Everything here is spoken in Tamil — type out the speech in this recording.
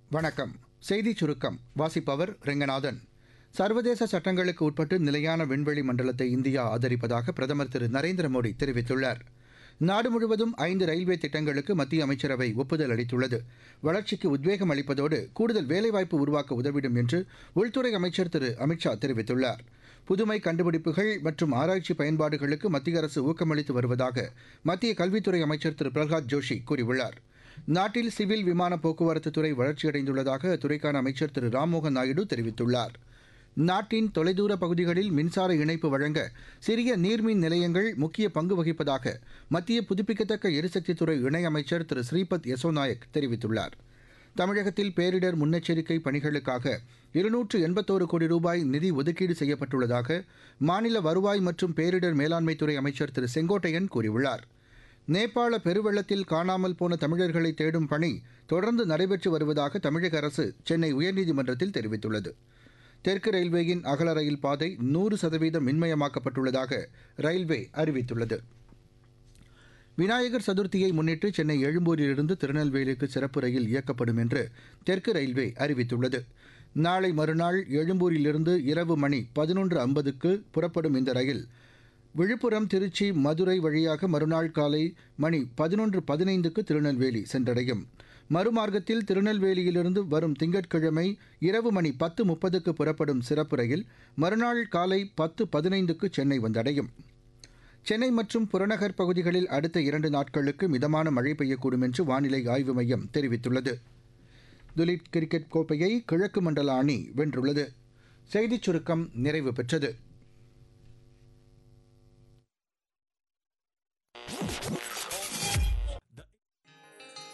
வணக்கம் செய்திச் சுருக்கம் வாசிப்பவர் ரெங்கநாதன் சர்வதேச சட்டங்களுக்கு உட்பட்டு நிலையான விண்வெளி மண்டலத்தை இந்தியா ஆதரிப்பதாக பிரதமர் திரு நரேந்திர மோடி தெரிவித்துள்ளார் நாடு முழுவதும் ஐந்து ரயில்வே திட்டங்களுக்கு மத்திய அமைச்சரவை ஒப்புதல் அளித்துள்ளது வளர்ச்சிக்கு உத்வேகம் அளிப்பதோடு கூடுதல் வேலைவாய்ப்பு உருவாக்க உதவிடும் என்று உள்துறை அமைச்சர் திரு அமித்ஷா தெரிவித்துள்ளார் புதுமை கண்டுபிடிப்புகள் மற்றும் ஆராய்ச்சி பயன்பாடுகளுக்கு மத்திய அரசு ஊக்கமளித்து வருவதாக மத்திய கல்வித்துறை அமைச்சர் திரு பிரகலாத் ஜோஷி கூறியுள்ளார் நாட்டில் சிவில் விமான போக்குவரத்து துறை வளர்ச்சியடைந்துள்ளதாக அத்துறைக்கான அமைச்சர் திரு ராம்மோகன் நாயுடு தெரிவித்துள்ளார் நாட்டின் தொலைதூர பகுதிகளில் மின்சார இணைப்பு வழங்க சிறிய நீர்மின் நிலையங்கள் முக்கிய பங்கு வகிப்பதாக மத்திய புதுப்பிக்கத்தக்க எரிசக்தித்துறை இணையமைச்சர் திரு ஸ்ரீபத் யசோ நாயக் தெரிவித்துள்ளார் தமிழகத்தில் பேரிடர் முன்னெச்சரிக்கை பணிகளுக்காக இருநூற்று எண்பத்தோரு கோடி ரூபாய் நிதி ஒதுக்கீடு செய்யப்பட்டுள்ளதாக மாநில வருவாய் மற்றும் பேரிடர் மேலாண்மைத்துறை அமைச்சர் திரு செங்கோட்டையன் கூறியுள்ளார் நேபாள பெருவெள்ளத்தில் காணாமல் போன தமிழர்களை தேடும் பணி தொடர்ந்து நடைபெற்று வருவதாக தமிழக அரசு சென்னை உயர்நீதிமன்றத்தில் தெரிவித்துள்ளது தெற்கு ரயில்வேயின் அகல ரயில் பாதை நூறு சதவீதம் மின்மயமாக்கப்பட்டுள்ளதாக ரயில்வே அறிவித்துள்ளது விநாயகர் சதுர்த்தியை முன்னிட்டு சென்னை எழும்பூரிலிருந்து திருநெல்வேலிக்கு சிறப்பு ரயில் இயக்கப்படும் என்று தெற்கு ரயில்வே அறிவித்துள்ளது நாளை மறுநாள் எழும்பூரிலிருந்து இரவு மணி பதினொன்று ஐம்பதுக்கு புறப்படும் இந்த ரயில் விழுப்புரம் திருச்சி மதுரை வழியாக மறுநாள் காலை மணி பதினொன்று பதினைந்துக்கு திருநெல்வேலி சென்றடையும் மறுமார்க்கத்தில் திருநெல்வேலியிலிருந்து வரும் திங்கட்கிழமை இரவு மணி பத்து முப்பதுக்கு புறப்படும் சிறப்பு ரயில் மறுநாள் காலை பத்து பதினைந்துக்கு சென்னை வந்தடையும் சென்னை மற்றும் புறநகர் பகுதிகளில் அடுத்த இரண்டு நாட்களுக்கு மிதமான மழை பெய்யக்கூடும் என்று வானிலை ஆய்வு மையம் தெரிவித்துள்ளது துலீப் கிரிக்கெட் கோப்பையை கிழக்கு மண்டல அணி வென்றுள்ளது செய்திச் சுருக்கம் நிறைவு பெற்றது